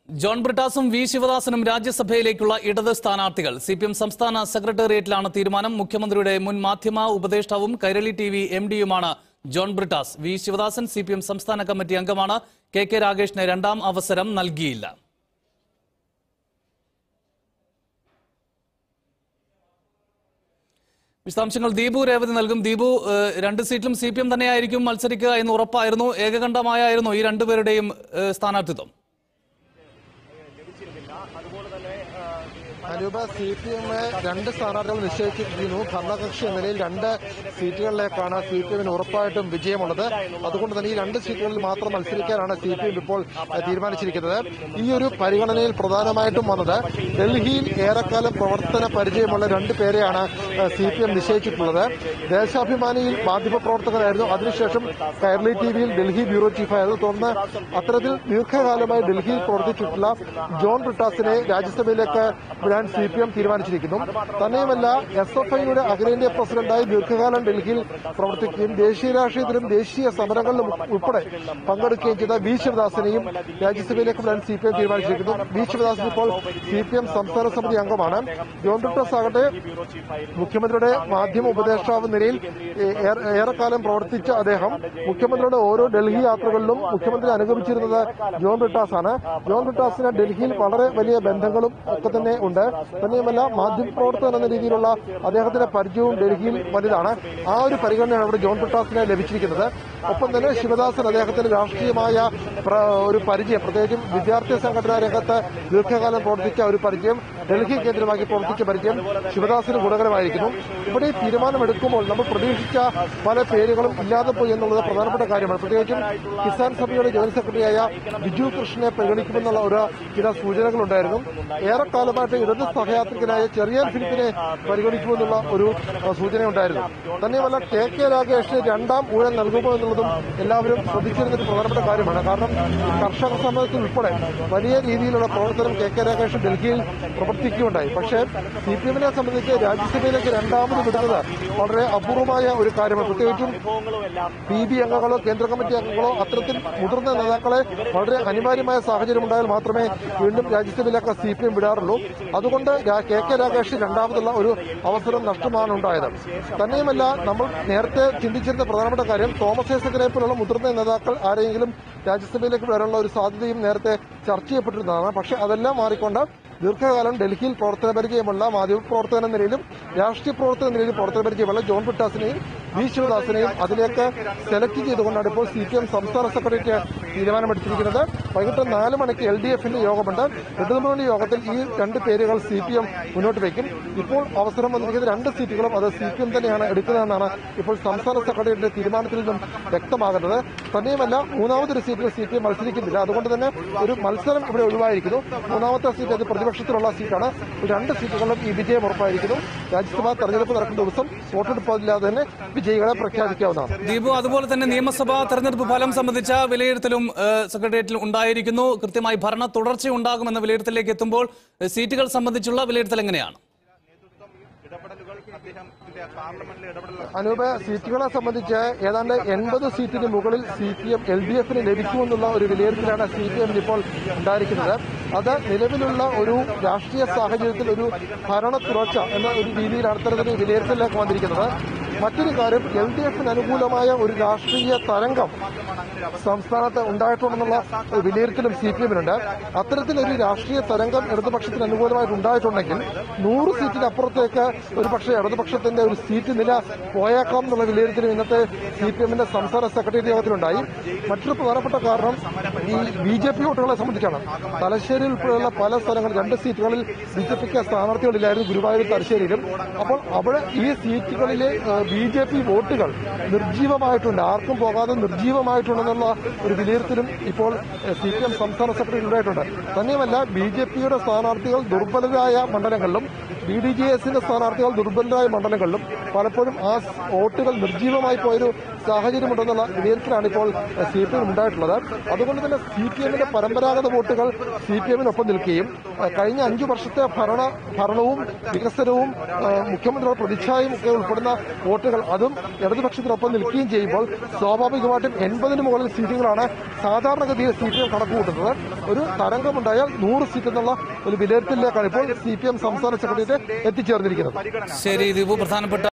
John ബ്രിട്ടാസും V ശിവദാസനും രാജ്യസഭയിലേക്കുള്ള ഇടത് സ്ഥാനാർത്ഥികൾ C P M സംസ്ഥാന സെക്രട്ടേറിയറ്റിലാണ് തീരുമാനം മുഖ്യമന്ത്രിയുടെ മുൻ മാധ്യമ ഉപദേഷ്ടാവും കൈരളി ടി വി എം ഡിയുമാണ് John Brittas V Sivadasan C P M സംസ്ഥാന കമ്മിറ്റി അംഗമാണ് കെ കെ രാഗേഷിന് രണ്ടാം അവസരം നൽകിയില്ല വിശദാംശങ്ങൾ ദീപു രേവതി നൽകും ദീപു ഏഹ്, രണ്ട് സീറ്റിലും സി പി എം തന്നെയായിരിക്കും മത്സരിക്കുക എന്ന് ഉറപ്പായിരുന്നു ഏകകണ്ഠമായായിരുന്നു ഈ രണ്ടുപേരുടെയും ഏഹ്, സ്ഥാനാർത്ഥിത്വം അനൂപ സി പി എം രണ്ട് സ്ഥാനാർത്ഥികൾ നിശ്ചയിച്ചിരിക്കുന്നു ഭരണകക്ഷി എന്ന നിലയിൽ രണ്ട് സീറ്റുകളിലേക്കാണ് സി പി എമ്മിന് ഉറപ്പായിട്ടും വിജയമുള്ളത് അതുകൊണ്ട് തന്നെ ഈ രണ്ട് സീറ്റുകളിൽ മാത്രം മത്സരിക്കാനാണ് സി പി എം ഇപ്പോൾ ഏഹ്, തീരുമാനിച്ചിരിക്കുന്നത് ഈ ഒരു പരിഗണനയിൽ പ്രധാനമായിട്ടും വന്നത് ഡൽഹിയിൽ ഏറെക്കാലം പ്രവർത്തന പരിചയമുള്ള രണ്ട് പേരെയാണ് സി പി എം നിശ്ചയിച്ചിട്ടുള്ളത് ദേശാഭിമാനിയിൽ മാധ്യമപ്രവർത്തകരായിരുന്നു അതിനുശേഷം കൈരളി ടി വിയിൽ ഡൽഹി ബ്യൂറോ ചീഫായിരുന്നു തുടർന്ന് അത്തരത്തിൽ ദീർഘകാലമായി ഡൽഹിയിൽ പ്രവർത്തിച്ചിട്ടുള്ള ജോൺ ബ്രിട്ടാസിനെ രാജ്യസഭയിലേക്ക് വിടാൻ സി പി എം തീരുമാനിച്ചിരിക്കുന്നു തന്നെയുമല്ല എസ് എഫ് ഐയുടെ അഖിലേന്ത്യാ പ്രസിഡന്റായി ദീർഘകാലം ഡൽഹിയിൽ പ്രവർത്തിക്കുകയും ദേശീയ രാഷ്ട്രീയത്തിലും ദേശീയ സമരങ്ങളിലും ഉൾപ്പെടെ പങ്കെടുക്കുകയും ചെയ്ത വി ശിവദാസിനെയും രാജ്യസഭയിലേക്ക് വിടാൻ സി പി എം തീരുമാനിച്ചിരിക്കുന്നു വി ശിവദാസൻ ഇപ്പോൾ സി പി എം സംസ്ഥാന സമിതി അംഗമാണ് ജോൺ ബ്രിട്ടാസ് ആകട്ടെ മുഖ്യമന്ത്രിയുടെ മാധ്യമ ഉപദേഷ്ടാവ് നിലയിൽ ഏറെ- ഏറെക്കാലം പ്രവർത്തിച്ച അദ്ദേഹം മുഖ്യമന്ത്രിയുടെ ഓരോ ഡൽഹി യാത്രകളിലും മുഖ്യമന്ത്രി അനുഗമിച്ചിരുന്നത് ജോൺ ബ്രിട്ടാസ് ആണ് ജോൺ ബ്രിട്ടാസിന് ഡൽഹിയിൽ വളരെ വലിയ ബന്ധങ്ങളും ഒക്കെ തന്നെ ഉണ്ട് തന്നെയുമല്ല മാധ്യമപ്രവർത്തകൻ എന്ന രീതിയിലുള്ള അദ്ദേഹത്തിന്റെ പരിചയവും ഡൽഹിയിൽ വലുതാണ് ആ ഒരു പരിഗണനയാണ് ഇവിടെ ജോൺ ബ്രിട്ടാസിന് ലഭിച്ചിരിക്കുന്നത് ഒപ്പം തന്നെ ശിവദാസൻ അദ്ദേഹത്തിന് രാഷ്ട്രീയമായ പ്ര- ഒരു പരിചയം പ്രത്യേകിച്ചും വിദ്യാർത്ഥി സംഘടനാ രംഗത്ത് ദീർഘകാലം പ്രവർത്തിച്ച ഒരു പരിചയം ഡൽഹി കേന്ദ്രമാക്കി പ്രവർത്തിച്ച പരിചയം ശിവദാസിന് ഗുണകരമായിരിക്കുന്നു ഇവിടെ ഈ തീരുമാനമെടുക്കുമ്പോൾ നമ്മൾ പ്രതീക്ഷിച്ച പല പേരുകളും ഇല്ലാതെ പോയി എന്നുള്ളത് പ്രധാനപ്പെട്ട കാര്യമാണ് പ്രത്യേകിച്ചും കിസാൻ സഭയുടെ ജനറൽ സെക്രട്ടറിയായ ബിജു കൃഷ്ണനെ പരിഗണിക്കുമെന്നുള്ള ഒരു ചില സൂചനകളുണ്ടായിരുന്നു ഏറെക്കാലമായിട്ട് ഇടത് സഹയാത്രികനായ ചെറിയാൻ ഫിലിപ്പിനെ പരിഗണിക്കുമെന്നുള്ള ഒരു അഹ്, സൂചനയുണ്ടായിരുന്നു തന്നെയുമല്ല കെ കെ രാഗേഷിന് രണ്ടാം ഊഴം നൽകുമോ എന്നുള്ളതും എല്ലാവരും ശ്രദ്ധിച്ചിരുന്ന ഒരു പ്രധാനപ്പെട്ട കാര്യമാണ് കാരണം കർഷക സമരത്തിൽ ഉൾപ്പെടെ വലിയ രീതിയിലുള്ള പ്രവർത്തനം കെ കെ രാഗേഷ് ഡൽഹിയിൽ പ്രവർത്തിക്കുകയുണ്ടായി പക്ഷേ സി പി എമ്മിനെ സംബന്ധിച്ച് രാജ്യസഭയിലേക്ക് രണ്ടാമത് വിടുന്നത് വളരെ അപൂർവമായ ഒരു കാര്യമാണ് പ്രത്യേകിച്ചും പി ബി അംഗങ്ങളോ കേന്ദ്ര കമ്മിറ്റി അംഗങ്ങളോ അത്തരത്തിൽ മുതിർന്ന നേതാക്കളെ വളരെ അനിവാര്യമായ സാഹചര്യം ഉണ്ടായാൽ മാത്രമേ വീണ്ടും രാജ്യസഭയിലേക്ക് സി പി എം വിടാറുള്ളൂ അതുകൊണ്ട് രാ- കെ കെ രാഗേഷ് രണ്ടാമതുള്ള ഒരു അവസരം നഷ്ടമാണ് ഉണ്ടായത് തന്നെയുമല്ല നമ്മൾ നേരത്തെ ചിന്തിച്ചിരുന്ന പ്രധാനപ്പെട്ട കാര്യം തോമസ് ഐസക്കിനെ പോലുള്ള മുതിർന്ന നേതാക്കൾ ആരെങ്കിലും രാജ്യസഭയിലേക്ക് വരാനുള്ള ഒരു സാധ്യതയും നേരത്തെ ചർച്ച ചെയ്യപ്പെട്ടിരുന്നതാണ് പക്ഷേ അതെല്ലാം മാറിക്കൊണ്ട് ദീർഘകാലം ഡൽഹിയിൽ പ്രവർത്തന പരിചയമുള്ള മാധ്യമപ്രവർത്തകൻ എന്ന നിലയിലും രാഷ്ട്രീയ പ്രവർത്തന നിലയിലും പ്രവർത്തന പരിചയമുള്ള ജോൺ പിട്ടാസിനെയും വി ശിവദാസിനെയും അതിലേക്ക് സെലക്ട് ചെയ്തുകൊണ്ടാണ് ഇപ്പോൾ സി പി എം സംസ്ഥാന സെക്രട്ടേറിയറ്റ് തീരുമാനമെടുത്തിരിക്കുന്നത് വൈകിട്ട് നാല് മണിക്ക് എൽ ഡി എഫിന്റെ യോഗമുണ്ട് ഇടതുമുന്നണി യോഗത്തിൽ ഈ രണ്ട് പേരുകൾ സി പി എം മുന്നോട്ട് വയ്ക്കും ഇപ്പോൾ അവസരം വന്നിരിക്കുന്ന രണ്ട് സീറ്റുകളും അത് സി പി എം തന്നെയാണ് എടുക്കുന്നതെന്നാണ് ഇപ്പോൾ സംസ്ഥാന സെക്രട്ടേറിയറ്റിന്റെ തീരുമാനത്തിൽ നിന്നും വ്യക്തമാകുന്നത് തന്നെയുമല്ല മൂന്നാമതൊരു സീറ്റിൽ സി പി എം മത്സരിക്കുന്നില്ല അതുകൊണ്ട് തന്നെ ഒരു മത്സരം ഇവിടെ ഒഴിവായിരിക്കുന്നു മൂന്നാമത്തെ സീറ്റ് അത് പ്രതിപക്ഷത്തിലുള്ള സീറ്റാണ് ഈ രണ്ട് സീറ്റുകളിലും ഈ വിജയം ഉറപ്പായിരിക്കുന്നു രാജ്യസഭാ തെരഞ്ഞെടുപ്പ് നടക്കുന്ന ദിവസം വോട്ടെടുപ്പില്ലാതെ തന്നെ വിജയികളെ പ്രഖ്യാപിക്കാവുന്നതാണ് ദീപു അതുപോലെ തന്നെ നിയമസഭാ തെരഞ്ഞെടുപ്പ് ഫലം സംബന്ധിച്ച വിലയിരുത്തലും ഏഹ്, സെക്രട്ടേറിയറ്റിൽ ഉണ്ടായിരിക്കുന്നു കൃത്യമായി ഭരണ തുടർച്ച ഉണ്ടാകുമെന്ന വിലയിരുത്തലിലേക്ക് എത്തുമ്പോൾ ഏഹ്, സീറ്റുകൾ സംബന്ധിച്ചുള്ള വിലയിരുത്തൽ എങ്ങനെയാണ് അനൂപ് സീറ്റുകളെ സംബന്ധിച്ച് ഏതാണ്ട് എൺപത് സീറ്റിന് മുകളിൽ C P M L D എഫിന് ലഭിക്കുമെന്നുള്ള ഒരു വിലയിരുത്തലാണ് സി പി എമ്മിന് ഇപ്പോൾ ഉണ്ടായിരിക്കുന്നത് അത് നിലവിലുള്ള ഒരു രാഷ്ട്രീയ സാഹചര്യത്തിൽ ഒരു ഭരണ തുടർച്ച എന്ന ഒരു രീതിയിലാണ് അത്തരത്തിൽ വിലയിരുത്തലിലേക്ക് വന്നിരിക്കുന്നത് മറ്റൊരു കാര്യം എൽ ഡി എഫിന് അനുകൂലമായ ഒരു രാഷ്ട്രീയ തരംഗം സംസ്ഥാനത്ത് ഉണ്ടായിട്ടുണ്ടെന്നുള്ള ഒരു വിലയിരുത്തലും സി പി എമ്മിനുണ്ട് അത്തരത്തിലൊരു രാഷ്ട്രീയ തരംഗം ഇടതുപക്ഷത്തിന് അനുകൂലമായിട്ട് ഉണ്ടായിട്ടുണ്ടെങ്കിൽ നൂറ് സീറ്റിനപ്പുറത്തേക്ക് ഒരു പക്ഷേ ഇടതുപക്ഷത്തിന്റെ ഒരു സീറ്റ് നില പോയേക്കാം എന്നുള്ള വിലയിരുത്തലും ഇന്നത്തെ സി പി എമ്മിന്റെ സംസ്ഥാന സെക്രട്ടേറിയറ്റ് യോഗത്തിലുണ്ടായി മറ്റൊരു പ്രധാനപ്പെട്ട കാരണം ഈ ബി ജെ പി വോട്ടുകളെ സംബന്ധിച്ചാണ് തലശ്ശേരി ഉൾപ്പെടെയുള്ള പല സ്ഥലങ്ങളിൽ രണ്ട് സീറ്റുകളിൽ ബി ജെ പിക്ക് സ്ഥാനാർത്ഥികളില്ലായിരുന്നു ഗുരുവായൂർ തലശ്ശേരിയിലും അപ്പോൾ അവിടെ ഈ സീറ്റുകളിലെ ബി ജെ പി വോട്ടുകൾ നിർജീവമായിട്ടുണ്ട് ആർക്കും പോകാതെ നിർജീവമായിട്ടുണ്ടെന്നുള്ള ഒരു വിലയിരുത്തലും ഇപ്പോൾ സി പി എം സംസ്ഥാന സെക്രട്ടറി ഉണ്ടായിട്ടുണ്ട് തന്നെയുമല്ല ബി ജെ പിയുടെ സ്ഥാനാർത്ഥികൾ ദുർബലരായ മണ്ഡലങ്ങളിലും ബി ഡി ജെ എസിന്റെ സ്ഥാനാർത്ഥികൾ ദുർബലരായ മണ്ഡലങ്ങളിലും പലപ്പോഴും ആ സ് വോട്ടുകൾ നിർജീവമായി പോയൊരു സാഹചര്യമുണ്ടെന്നുള്ള വിലയിരുത്തലാണ് ഇപ്പോൾ സി പി എം ഉണ്ടായിട്ടുള്ളത് അതുകൊണ്ട് തന്നെ സി പി എമ്മിന്റെ പരമ്പരാഗത വോട്ടുകൾ സി പി എമ്മിനൊപ്പം നിൽക്കുകയും ഏഹ്, കഴിഞ്ഞ അഞ്ചു വർഷത്തെ ഭരണ ഭരണവും വികസനവും ഏഹ്, മുഖ്യമന്ത്രിയുടെ പ്രതിച്ഛായയും ഒക്കെ ഉൾപ്പെടുന്ന വോട്ട് വോട്ടുകൾ അതും ഇടതുപക്ഷത്തിനൊപ്പം നിൽക്കുകയും ചെയ്യുമ്പോൾ സ്വാഭാവികമായിട്ടും എൺപതിന് മുകളിൽ സീറ്റുകളാണ് സാധാരണഗതിയിൽ സി പി എം കണക്കുകൂട്ടുന്നത് ഒരു തരംഗമുണ്ടായാൽ നൂറ് സീറ്റ് എന്നുള്ള ഒരു വിലയിരുത്തലിലേക്കാണ് ഇപ്പോൾ സി പി എം സംസ്ഥാന സെക്രട്ടേറിയറ്റ് എത്തിച്ചേർന്നിരിക്കുന്നത് ശരി ദീപു പ്രധാനപ്പെട്ട